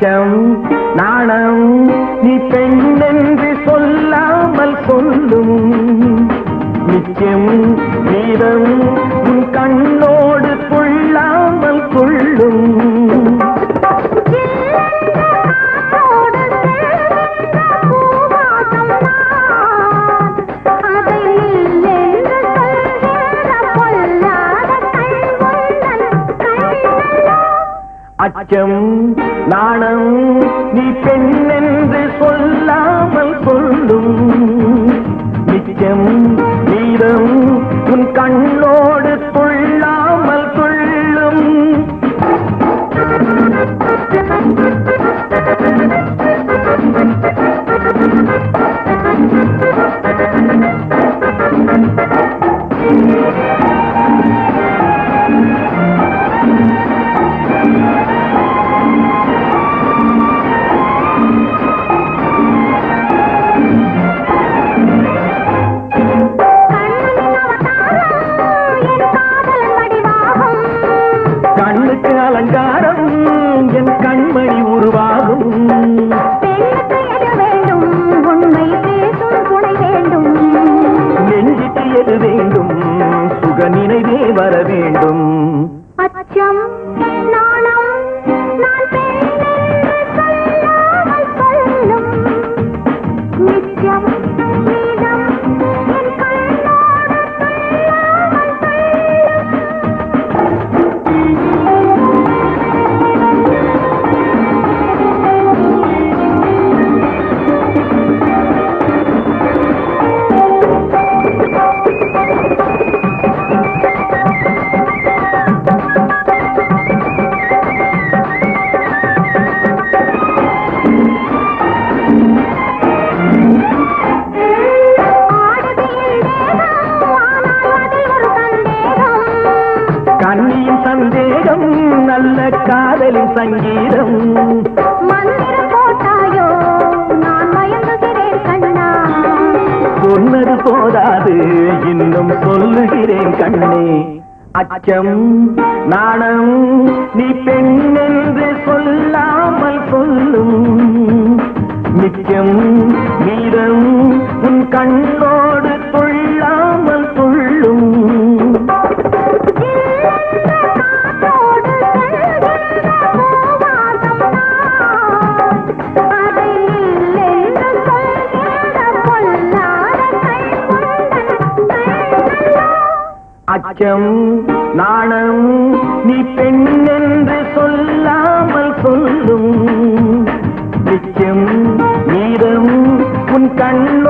அச்சம் நாணம் நீ பெண்ணென்று சொல்லாமல் சொல்லும் நிச்சயம் வீரம் உன் கண்ணோடு கொள்ளாமல் கொள்ளும் அச்சம் நாணம் நீ பெண்ணென்று சொல்லாமல் சொல்லும் நிச்சயம் வீரம் உன் கண்ணோடு கொள்ளாமல் கொள்ளும் கண்ணுக்கு அலங்காரம் என் கண்மணி உருவாகும் நெஞ்சுக்கு எது வேண்டும் சுக நினைவே வர வேண்டும் அச்சம் நாணம் நான் பெண்ணென்று சொல்லாமல் சொல்லும் நிச்சயம் நீதம் என் கண்ணோடு சொல்லாமல் ஆடுகையில் தேகம் ஆனால் அதில் ஒரு சந்தேகம் கண்ணியின் சந்தேகம் நல்ல காதலின் சங்கீதம் மந்திரம் போட்டாயோ நான் மயங்குகிறேன் கண்ணா சொன்னது போதாது இன்னும் சொல்லுகிறேன் கண்ணே அச்சம் நாணம் நீ பெண்ணென்று சொல்லாமல் சொல்லும் நிச்சயம் மீதம் உன் கண்ணோடு கொள்ளாமல் கொள்ளும் காத்தோடு செல்கின்ற பூவாசம் நான். அதை இல்லென்று சொல்கின்ற பொல்லாத கைக்குள்ளன் கைகளோ. அச்சம் நாணம் நீ பெண்ணென்று சொல்லாமல் சொல்லும் நிச்சயம் மீதம் உன் கண்